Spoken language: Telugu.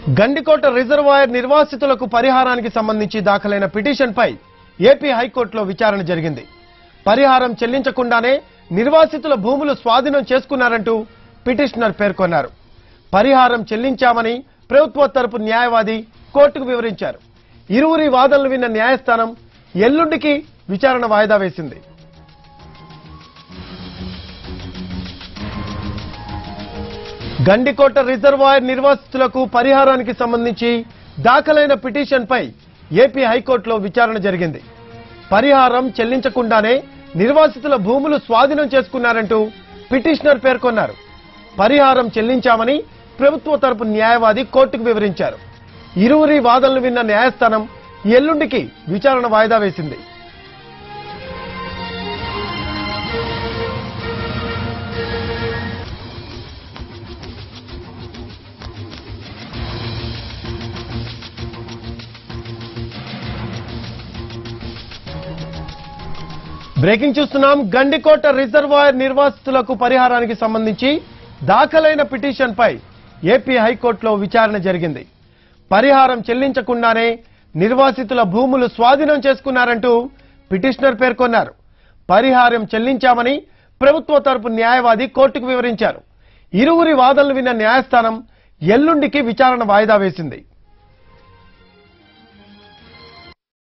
గండికోట రిజర్వాయర్ నిర్వాసితులకు పరిహారానికి సంబంధించి దాఖలైన పిటిషన్పై ఏపీ హైకోర్టులో విచారణ జరిగింది పరిహారం చెల్లించకుండానే నిర్వాసితుల భూములు స్వాధీనం చేసుకున్నారంటూ పిటిషనర్ పేర్కొన్నారు పరిహారం చెల్లించామని ప్రభుత్వ తరపు న్యాయవాది కోర్టుకు వివరించారు ఇరువురి వాదనలు విన్న న్యాయస్థానం ఎల్లుండికి విచారణ వాయిదా వేసింది గండికోట రిజర్వాయర్ నిర్వాసితులకు పరిహారానికి సంబంధించి దాఖలైన పిటిషన్పై ఏపీ హైకోర్టులో విచారణ జరిగింది పరిహారం చెల్లించకుండానే నిర్వాసితుల భూములు స్వాధీనం చేసుకున్నారంటూ పిటిషనర్ పేర్కొన్నారు పరిహారం చెల్లించామని ప్రభుత్వ తరపు న్యాయవాది కోర్టుకు వివరించారు ఇరువురి వాదనలు విన్న న్యాయస్థానం ఎల్లుండికి విచారణ వాయిదా వేసింది బ్రేకింగ్ చూస్తున్నాం గండికోట రిజర్వాయర్ నిర్వాసితులకు పరిహారానికి సంబంధించి దాఖలైన పిటిషన్పై ఏపీ హైకోర్టులో విచారణ జరిగింది పరిహారం చెల్లించకుండానే నిర్వాసితుల భూములు స్వాధీనం చేసుకున్నారంటూ పిటిషనర్ పేర్కొన్నారు పరిహారం చెల్లించామని ప్రభుత్వ తరపు న్యాయవాది కోర్టుకు వివరించారు ఇరువురి వాదనలు విన్న న్యాయస్థానం ఎల్లుండికి విచారణ వాయిదా వేసింది